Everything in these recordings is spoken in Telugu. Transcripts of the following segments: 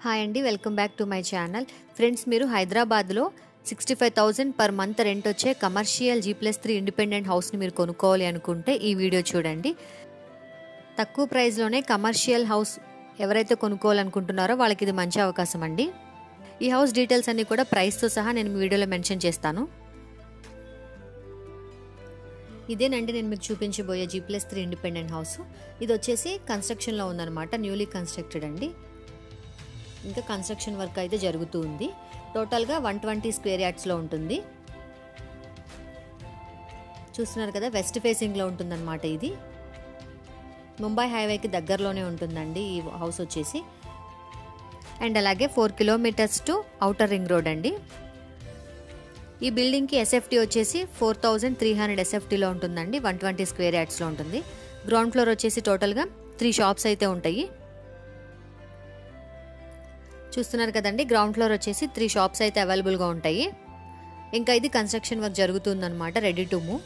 హాయ్ అండి welcome back to my channel friends మీరు హైదరాబాద్లో sixty five thousand per month rent వచ్చే commercial G plus three independent హౌస్ని మీరు కొనుక్కోవాలి అనుకుంటే ఈ వీడియో చూడండి తక్కువ ప్రైస్లోనే కమర్షియల్ హౌస్ ఎవరైతే కొనుక్కోవాలనుకుంటున్నారో వాళ్ళకి ఇది మంచి అవకాశం అండి ఈ హౌస్ డీటెయిల్స్ అన్నీ కూడా ప్రైస్తో సహా నేను మీ వీడియోలో మెన్షన్ చేస్తాను ఇదేనండి నేను మీకు చూపించబోయే G plus three independent house ఇది వచ్చేసి కన్స్ట్రక్షన్లో ఉందన్నమాట న్యూలీ కన్స్ట్రక్టెడ్ అండి ఇంకా కన్స్ట్రక్షన్ వర్క్ అయితే జరుగుతూ ఉంది టోటల్గా వన్ ట్వంటీ స్క్వేర్ యార్డ్స్లో ఉంటుంది చూస్తున్నారు కదా వెస్ట్ ఫేసింగ్లో ఉంటుందన్నమాట ఇది ముంబై హైవేకి దగ్గరలోనే ఉంటుందండి ఈ హౌస్ వచ్చేసి అండ్ అలాగే four kilometres to outer ring road అండి ఈ బిల్డింగ్కి ఎస్ఎఫ్టీ వచ్చేసి ఫోర్ థౌజండ్ త్రీ హండ్రెడ్ ఎస్ఎఫ్టీలో ఉంటుందండి వన్ ట్వంటీ స్క్వేర్ యార్డ్స్లో ఉంటుంది గ్రౌండ్ ఫ్లోర్ వచ్చేసి టోటల్గా త్రీ షాప్స్ అయితే ఉంటాయి చూస్తున్నారు కదండి గ్రౌండ్ ఫ్లోర్ వచ్చేసి త్రీ షాప్స్ అయితే అవైలబుల్గా ఉంటాయి ఇంకా ఇది కన్స్ట్రక్షన్ వర్క్ జరుగుతుందన్నమాట ready to move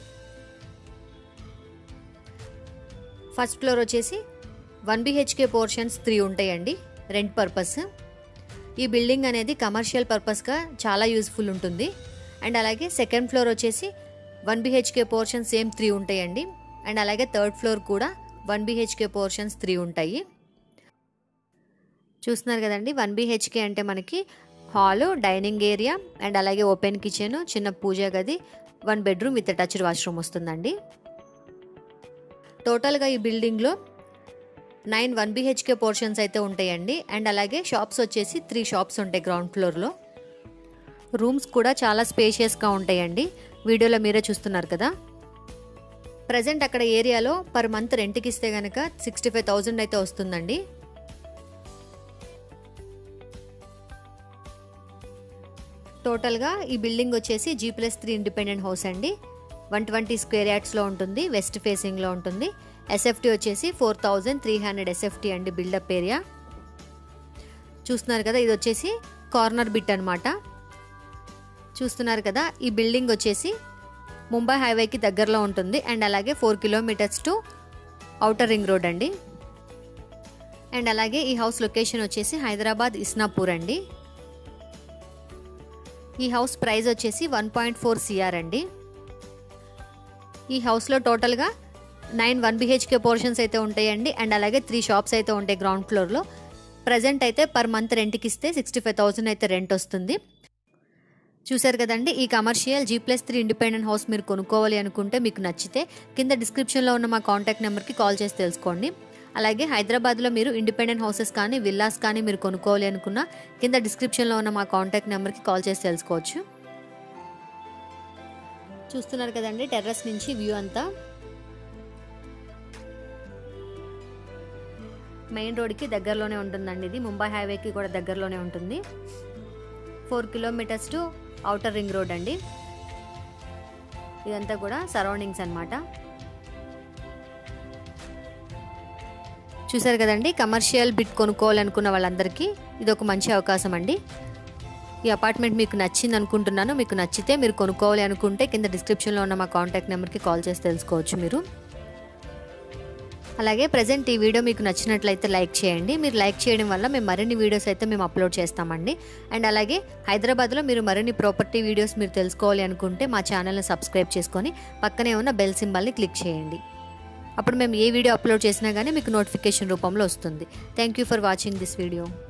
first floor వచ్చేసి వన్ బిహెచ్కే పోర్షన్స్ త్రీ ఉంటాయండి రెంట్ పర్పస్ ఈ బిల్డింగ్ అనేది కమర్షియల్ పర్పస్గా చాలా యూస్ఫుల్ ఉంటుంది అండ్ అలాగే సెకండ్ ఫ్లోర్ వచ్చేసి one BHK portions same three ఉంటాయండి అండ్ అలాగే థర్డ్ ఫ్లోర్ కూడా వన్ బిహెచ్కే పోర్షన్స్ త్రీ ఉంటాయి చూస్తున్నారు కదండి వన్ బిహెచ్కే అంటే మనకి హాలు డైనింగ్ ఏరియా అండ్ అలాగే ఓపెన్ కిచెన్ చిన్న పూజా గది one bedroom with attached washroom వస్తుందండి టోటల్గా ఈ బిల్డింగ్లో నైన్ వన్ బిహెచ్కే పోర్షన్స్ అయితే ఉంటాయండి అండ్ అలాగే షాప్స్ వచ్చేసి త్రీ షాప్స్ ఉంటాయి గ్రౌండ్ ఫ్లోర్లో రూమ్స్ కూడా చాలా స్పేషియస్గా ఉంటాయండి వీడియోలో మీరే చూస్తున్నారు కదా ప్రజెంట్ అక్కడ ఏరియాలో పర్ మంత్ రెంట్కి ఇస్తే కనుక సిక్స్టీ ఫైవ్ థౌజండ్ అయితే వస్తుందండి టోటల్గా ఈ బిల్డింగ్ వచ్చేసి G plus three independent house అండి వన్ ట్వంటీ స్క్వేర్ యార్డ్స్లో ఉంటుంది వెస్ట్ ఫేసింగ్లో ఉంటుంది ఎస్ఎఫ్టీ వచ్చేసి four thousand three hundred SFT అండి బిల్డప్ ఏరియా చూస్తున్నారు కదా ఇది వచ్చేసి కార్నర్ బిట్ అనమాట చూస్తున్నారు కదా ఈ బిల్డింగ్ వచ్చేసి ముంబై హైవేకి దగ్గరలో ఉంటుంది అండ్ అలాగే four kilometres to outer ring road అండి అండ్ అలాగే ఈ హౌస్ లొకేషన్ వచ్చేసి హైదరాబాద్ ఇస్నాపూర్ అండి ఈ హౌస్ ప్రైస్ వచ్చేసి వన్ పాయింట్ ఫోర్ సిఆర్ అండి ఈ హౌస్లో టోటల్గా నైన్ వన్ బిహెచ్కే పోర్షన్స్ అయితే ఉంటాయండి అండ్ అలాగే త్రీ షాప్స్ అయితే ఉంటాయి గ్రౌండ్ ఫ్లోర్లో ప్రజెంట్ అయితే పర్ మంత్ రెంట్కి ఇస్తే సిక్స్టీ ఫైవ్ థౌసండ్ అయితే రెంట్ వస్తుంది చూసారు కదండి ఈ commercial G plus three independent house మీరు కొనుక్కోవాలి అనుకుంటే మీకు నచ్చితే కింద డిస్క్రిప్షన్లో ఉన్న మా కాంటాక్ట్ నెంబర్కి కాల్ చేసి తెలుసుకోండి అలాగే హైదరాబాద్లో మీరు ఇండిపెండెంట్ హౌసెస్ కానీ విల్లాస్ కానీ మీరు కొనుక్కోవాలి అనుకున్న కింద డిస్క్రిప్షన్లో ఉన్న మా కాంటాక్ట్ నెంబర్కి కాల్ చేసి తెలుసుకోవచ్చు చూస్తున్నారు కదండి టెర్రస్ నుంచి వ్యూ అంతా మెయిన్ రోడ్కి దగ్గరలోనే ఉంటుందండి ఇది ముంబై హైవేకి కూడా దగ్గరలోనే ఉంటుంది four kilometres to outer ring road అండి ఇదంతా కూడా సరౌండింగ్స్ అనమాట చూసారు కదండి కమర్షియల్ బిట్ కొనుక్కోవాలనుకున్న వాళ్ళందరికీ ఇది ఒక మంచి అవకాశం అండి ఈ అపార్ట్మెంట్ మీకు నచ్చింది అనుకుంటున్నాను మీకు నచ్చితే మీరు కొనుక్కోవాలి అనుకుంటే కింద డిస్క్రిప్షన్లో ఉన్న మా కాంటాక్ట్ నెంబర్కి కాల్ చేసి తెలుసుకోవచ్చు మీరు అలాగే ప్రజెంట్ ఈ వీడియో మీకు నచ్చినట్లయితే లైక్ చేయండి మీరు లైక్ చేయడం వల్ల మేము మరిన్ని వీడియోస్ అయితే మేము అప్లోడ్ చేస్తామండి అండ్ అలాగే హైదరాబాద్లో మీరు మరిన్ని ప్రాపర్టీ వీడియోస్ మీరు తెలుసుకోవాలి అనుకుంటే మా ఛానల్ని సబ్స్క్రైబ్ చేసుకొని పక్కనే ఉన్న బెల్ సింబల్ని క్లిక్ చేయండి అప్పుడు మేము ఏ వీడియో అప్లోడ్ చేసినా కానీ మీకు నోటిఫికేషన్ రూపంలో వస్తుంది thank you for watching this video